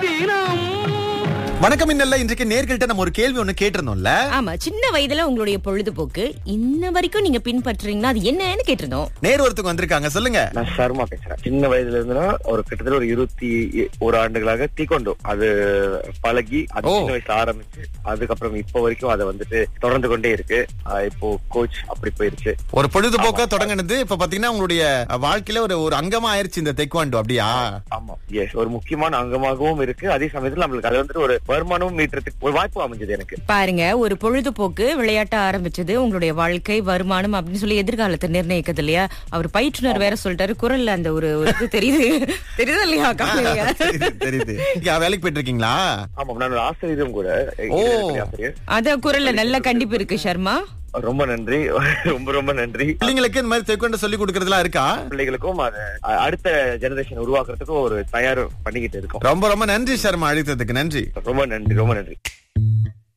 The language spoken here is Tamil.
தினம் வணக்கம் இன்னல்ல இன்றைக்கு நேர்கிட்ட நம்ம ஒரு கேள்வி ஒண்ணு கேட்டிருந்தோம்ல ஆமா சின்ன வயதுல உங்களுடைய பொழுதுபோக்கு இன்ன வரைக்கும் நீங்க பின்பற்றுறீங்கன்னா அது என்னன்னு கேட்டிருந்தோம் நேர் ஒருத்தவங்க வந்திருக்காங்க சொல்லுங்க நான் சர்மா பேசுறேன் சின்ன வயதுல இருந்துனா ஒரு கிட்டத்தட்ட ஒரு இருபத்தி ஒரு ஆண்டுகளாக தீக்கொண்டோ அது பழகி அது ஓ. சின்ன வயசுல ஆரம்பிச்சு அதுக்கப்புறம் இப்போ வரைக்கும் அதை வந்துட்டு தொடர்ந்து கொண்டே இருக்கு ஆஹ் இப்போ கோச் அப்படி போயிருச்சு ஒரு பொழுதுபோக்கா தொடங்கினது இப்ப பாத்தீங்கன்னா உங்களுடைய வாழ்க்கையில ஒரு ஒரு அங்கமா ஆயிருச்சு இந்த தெக்வாண்டோ அப்படியா ஆமா எஸ் ஒரு முக்கியமான அங்கமாகவும் இருக்கு அதே சமயத்துல நம்மளுக்கு அது வந்துட்டு ஒரு வருமானமும் மீட்டுறதுக்கு ஒரு வாய்ப்பு அமைஞ்சது எனக்கு பாருங்க ஒரு பொழுதுபோக்கு விளையாட்ட ஆரம்பிச்சது உங்களுடைய வாழ்க்கை வருமானம் அப்படின்னு சொல்லி எதிர்காலத்தை நிர்ணயிக்குது இல்லையா அவர் பயிற்றுனர் வேற சொல்லிட்டாரு குரல்ல அந்த ஒரு ஒரு இது தெரியுது தெரியுது இல்லையா காலையில? தெரியுது, தெரியுது நீங்க வேலைக்கு போயிட்டு இருக்கீங்களா ஆமா நான் ஒரு ஆசிரியரும் கூட ஓ. இடைநிலை ஆசிரியர் அத குரல்ல நல்ல கண்டிப்பு இருக்கு சர்மா ரொம்ப நன்றி ரொம்ப ரொம்ப நன்றி பிள்ளைங்களுக்கு இந்த மாதிரி தெக்வாண்டோ சொல்லி கொடுக்கறதுலாம் இருக்கா பிள்ளைகளுக்கும் அதை அ- அடுத்த ஜெனரேஷன் உருவாக்குறதுக்கும் ஒரு தயார் பண்ணிக்கிட்டு இருக்கோம் ரொம்ப ரொம்ப நன்றி சர்மா அழைத்ததுக்கு நன்றி ரொம்ப நன்றி ரொம்ப நன்றி